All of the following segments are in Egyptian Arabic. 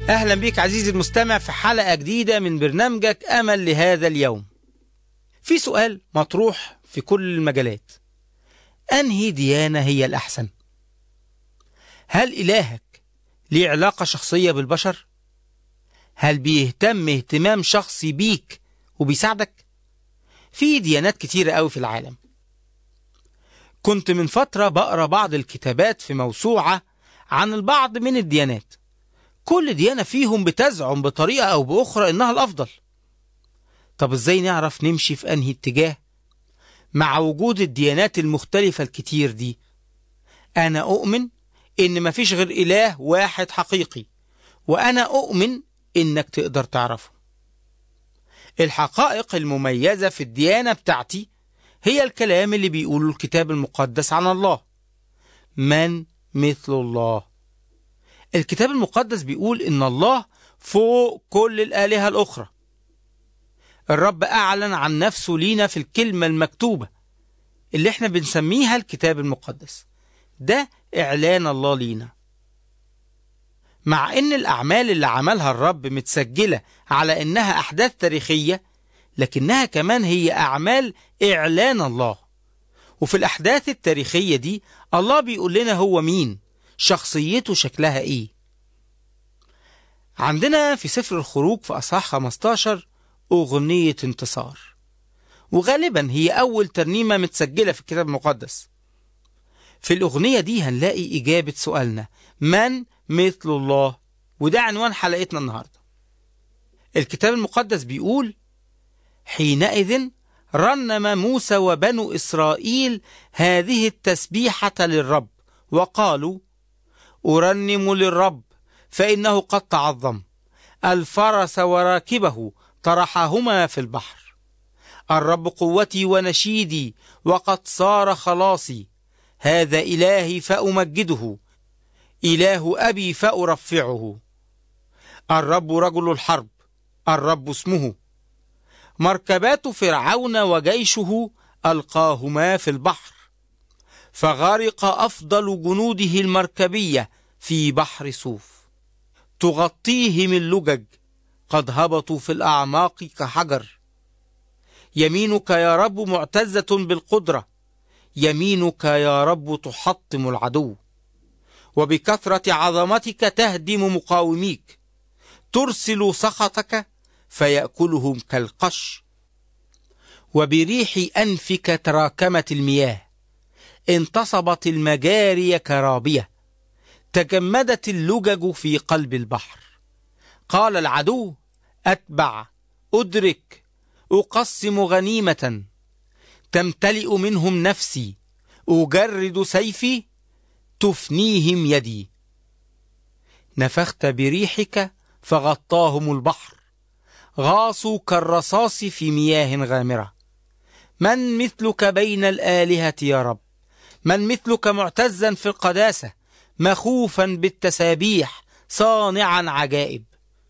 أهلا بك عزيزي المستمع في حلقة جديدة من برنامجك أمل لهذا اليوم في سؤال مطروح في كل المجالات أنهي ديانة هي الأحسن؟ هل إلهك ليه علاقة شخصية بالبشر؟ هل بيهتم اهتمام شخصي بيك وبيساعدك؟ في ديانات كتيرة قوي في العالم كنت من فترة بقرأ بعض الكتابات في موسوعة عن البعض من الديانات كل ديانة فيهم بتزعم بطريقة أو بأخرى إنها الأفضل طب إزاي نعرف نمشي في أنهي اتجاه مع وجود الديانات المختلفة الكتير دي أنا أؤمن إن مفيش غير إله واحد حقيقي وأنا أؤمن إنك تقدر تعرفه الحقائق المميزة في الديانة بتاعتي هي الكلام اللي بيقوله الكتاب المقدس عن الله من مثل الله الكتاب المقدس بيقول إن الله فوق كل الآلهة الأخرى الرب أعلن عن نفسه لينا في الكلمة المكتوبة اللي احنا بنسميها الكتاب المقدس ده إعلان الله لينا مع إن الأعمال اللي عملها الرب متسجلة على إنها أحداث تاريخية لكنها كمان هي أعمال إعلان الله وفي الأحداث التاريخية دي الله بيقول لنا هو مين شخصيته شكلها إيه عندنا في سفر الخروج في أصحاح 15 أغنية انتصار وغالبا هي أول ترنيمة متسجلة في الكتاب المقدس في الأغنية دي هنلاقي إجابة سؤالنا من مثل الله وده عنوان حلقتنا النهاردة الكتاب المقدس بيقول حينئذ رنم موسى وبنو إسرائيل هذه التسبيحة للرب وقالوا أرنم للرب فإنه قد تعظم الفرس وراكبه طرحهما في البحر الرب قوتي ونشيدي وقد صار خلاصي هذا إلهي فأمجده إله أبي فأرفعه الرب رجل الحرب الرب اسمه مركبات فرعون وجيشه ألقاهما في البحر فغرق أفضل جنوده المركبية في بحر صوف تغطيهم اللجج قد هبطوا في الأعماق كحجر يمينك يا رب معتزة بالقدرة يمينك يا رب تحطم العدو وبكثرة عظمتك تهدم مقاوميك ترسل سخطك فيأكلهم كالقش وبريح أنفك تراكمت المياه انتصبت المجاري كرابية تجمدت اللجج في قلب البحر قال العدو أتبع أدرك أقسم غنيمة تمتلئ منهم نفسي أجرد سيفي تفنيهم يدي نفخت بريحك فغطاهم البحر غاصوا كالرصاص في مياه غامرة من مثلك بين الآلهة يا رب من مثلك معتزا في القداسة مخوفا بالتسابيح صانعا عجائب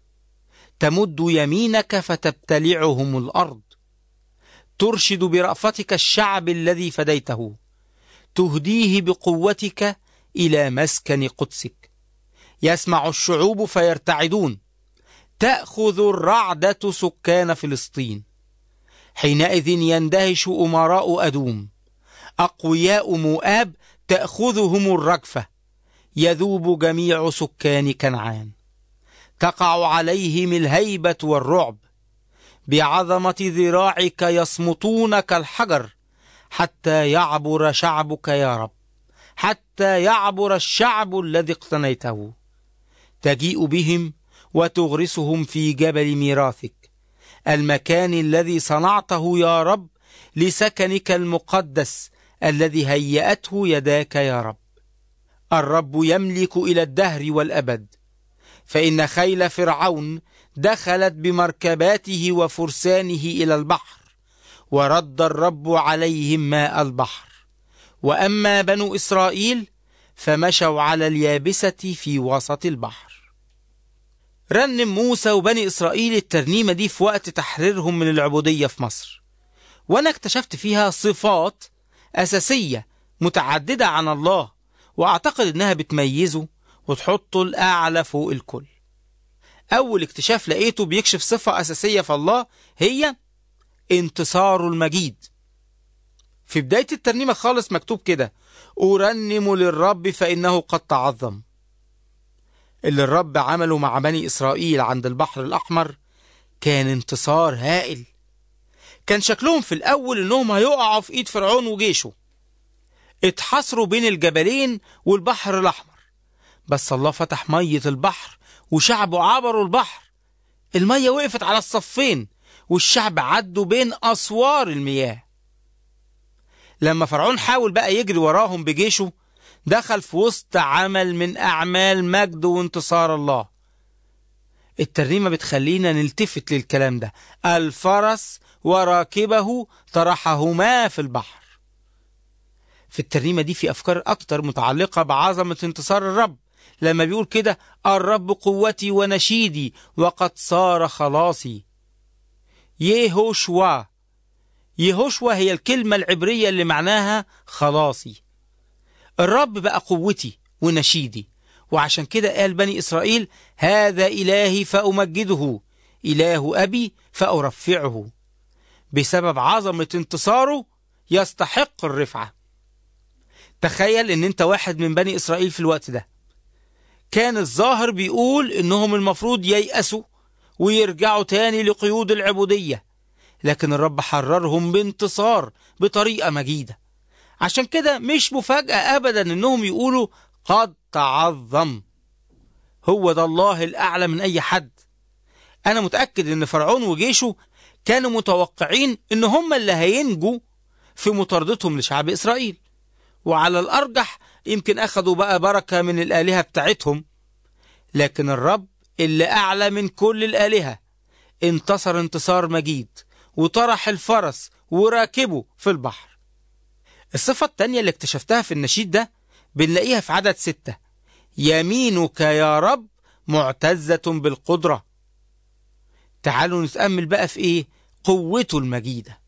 تمد يمينك فتبتلعهم الأرض ترشد برأفتك الشعب الذي فديته تهديه بقوتك إلى مسكن قدسك يسمع الشعوب فيرتعدون تأخذ الرعدة سكان فلسطين حينئذ يندهش أمراء أدوم أقوياء مؤاب تأخذهم الرجفة يذوب جميع سكان كنعان تقع عليهم الهيبة والرعب بعظمة ذراعك يصمتون كالحجر حتى يعبر شعبك يا رب حتى يعبر الشعب الذي اقتنيته تجيء بهم وتغرسهم في جبل ميراثك المكان الذي صنعته يا رب لسكنك المقدس الذي هيأته يداك يا رب الرب يملك إلى الدهر والأبد فإن خيل فرعون دخلت بمركباته وفرسانه إلى البحر ورد الرب عليهم ماء البحر وأما بنو إسرائيل فمشوا على اليابسة في وسط البحر رنم موسى وبني إسرائيل الترنيمة دي في وقت تحريرهم من العبودية في مصر وأنا اكتشفت فيها صفات أساسية متعددة عن الله وأعتقد إنها بتميزه وتحطه الأعلى فوق الكل أول اكتشاف لقيته بيكشف صفة أساسية في الله هي انتصاره المجيد في بداية الترنيمة خالص مكتوب كده أرنم للرب فإنه قد تعظم اللي الرب عمله مع بني إسرائيل عند البحر الأحمر كان انتصار هائل كان شكلهم في الأول إنهم هيقعوا في إيد فرعون وجيشه اتحصروا بين الجبلين والبحر الأحمر بس الله فتح مية البحر وشعبه عبروا البحر المية وقفت على الصفين والشعب عدوا بين أسوار المياه لما فرعون حاول بقى يجري وراهم بجيشه دخل في وسط عمل من أعمال مجد وانتصار الله الترنيمة بتخلينا نلتفت للكلام ده الفرس وراكبه طرحهما في البحر في الترنيمة دي في أفكار أكتر متعلقة بعظمة انتصار الرب لما بيقول كده الرب قوتي ونشيدي وقد صار خلاصي يهوشوا يهوشوا هي الكلمة العبرية اللي معناها خلاصي الرب بقى قوتي ونشيدي وعشان كده قال بني إسرائيل هذا إلهي فأمجده إله أبي فأرفعه بسبب عظمة انتصاره يستحق الرفعة تخيل ان انت واحد من بني إسرائيل في الوقت ده كان الظاهر بيقول انهم المفروض ييأسوا ويرجعوا تاني لقيود العبودية لكن الرب حررهم بانتصار بطريقة مجيدة عشان كده مش مفاجأة أبدا انهم يقولوا قد تعظم هو ده الله الأعلى من أي حد أنا متأكد إن فرعون وجيشه كانوا متوقعين إن هم اللي هينجوا في مطاردتهم لشعب إسرائيل وعلى الأرجح يمكن أخذوا بقى بركة من الآلهة بتاعتهم لكن الرب اللي أعلى من كل الآلهة انتصر انتصار مجيد وطرح الفرس وراكبه في البحر الصفة التانية اللي اكتشفتها في النشيد ده بنلاقيها في عدد ستة يمينك يا رب معتزة بالقدرة تعالوا نتأمل بقى في ايه قوته المجيدة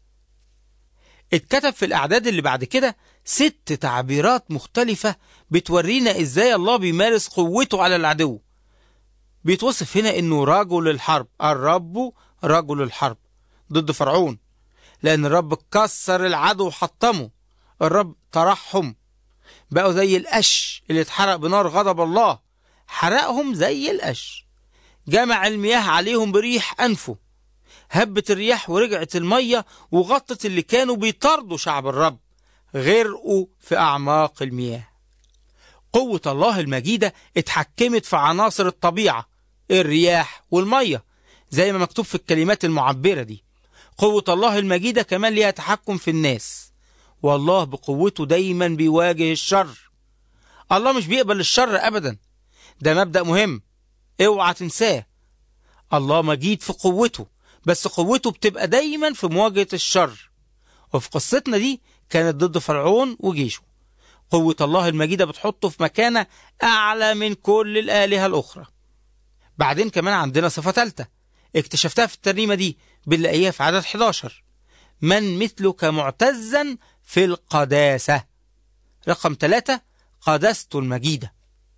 اتكتب في الأعداد اللي بعد كده ست تعبيرات مختلفة بتورينا ازاي الله بيمارس قوته على العدو بيتوصف هنا انه رجل الحرب الرب رجل الحرب ضد فرعون لأن الرب كسر العدو وحطمه الرب طرحهم بقوا زي القش اللي اتحرق بنار غضب الله حرقهم زي القش جمع المياه عليهم بريح أنفه هبت الرياح ورجعت المية وغطت اللي كانوا بيطاردوا شعب الرب غرقوا في أعماق المياه قوة الله المجيدة اتحكمت في عناصر الطبيعة الرياح والمية زي ما مكتوب في الكلمات المعبرة دي قوة الله المجيدة كمان ليها تحكم في الناس والله بقوته دايما بيواجه الشر الله مش بيقبل الشر أبدا ده مبدأ مهم اوعى تنساه الله مجيد في قوته بس قوته بتبقى دايما في مواجهة الشر وفي قصتنا دي كانت ضد فرعون وجيشه قوة الله المجيدة بتحطه في مكانة أعلى من كل الآلهة الأخرى بعدين كمان عندنا صفة ثالثة اكتشفتها في الترنيمة دي بنلاقيها في عدد 11 من مثلك معتزا في القداسة رقم ثلاثة قداسته المجيدة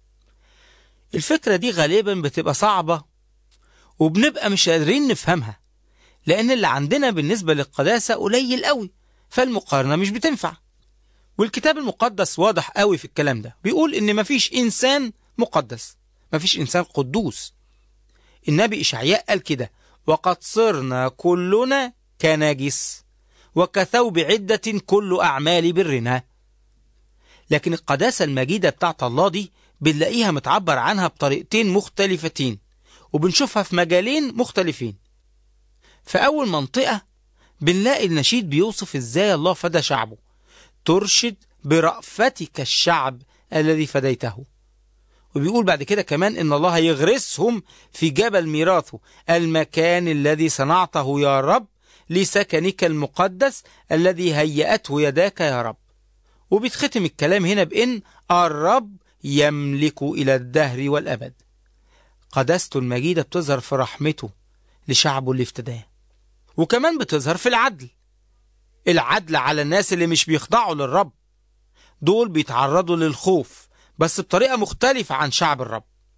الفكرة دي غالبا بتبقى صعبة وبنبقى مش قادرين نفهمها لأن اللي عندنا بالنسبة للقداسة قليل قوي فالمقارنة مش بتنفع والكتاب المقدس واضح قوي في الكلام ده بيقول إن مفيش إنسان مقدس مفيش إنسان قدوس النبي إشعياء قال كده وقد صرنا كلنا كنجس وكثوب عدة كل أعمال برنا لكن القداسة المجيدة بتاعت الله دي بنلاقيها متعبر عنها بطريقتين مختلفتين وبنشوفها في مجالين مختلفين في أول منطقة بنلاقي النشيد بيوصف إزاي الله فدى شعبه ترشد برأفتك الشعب الذي فديته وبيقول بعد كده كمان إن الله يغرسهم في جبل ميراثه المكان الذي صنعته يا رب لسكنك المقدس الذي هيأته يداك يا رب وبيتختم الكلام هنا بإن الرب يملك إلى الدهر والأبد قداسته المجيدة بتظهر في رحمته لشعبه اللي افتداه وكمان بتظهر في العدل العدل على الناس اللي مش بيخضعوا للرب دول بيتعرضوا للخوف بس بطريقة مختلفة عن شعب الرب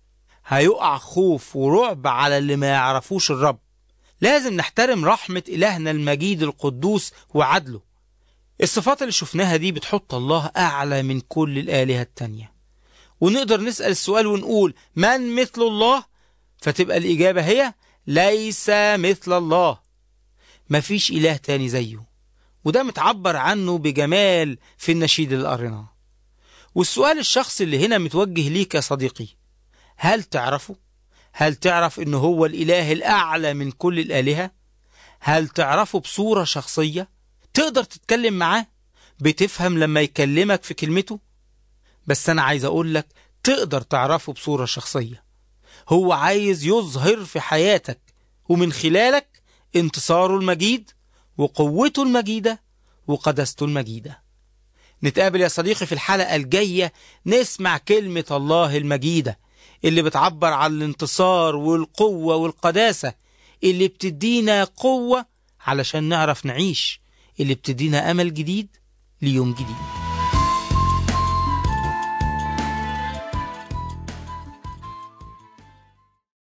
هيقع خوف ورعب على اللي ما يعرفوش الرب لازم نحترم رحمة إلهنا المجيد القدوس وعدله الصفات اللي شفناها دي بتحط الله أعلى من كل الآلهة التانية ونقدر نسأل السؤال ونقول من مثل الله فتبقى الإجابة هي ليس مثل الله مفيش إله تاني زيه وده متعبر عنه بجمال في النشيد اللي قريناه والسؤال الشخصي اللي هنا متوجه ليك يا صديقي هل تعرفه؟ هل تعرف انه هو الاله الاعلى من كل الالهه؟ هل تعرفه بصوره شخصيه؟ تقدر تتكلم معاه؟ بتفهم لما يكلمك في كلمته؟ بس انا عايز اقول لك تقدر تعرفه بصوره شخصيه. هو عايز يظهر في حياتك ومن خلالك انتصاره المجيد وقوته المجيده وقدسته المجيده. نتقابل يا صديقي في الحلقه الجايه نسمع كلمه الله المجيده اللي بتعبر عن الانتصار والقوة والقداسة اللي بتدينا قوة علشان نعرف نعيش اللي بتدينا أمل جديد ليوم جديد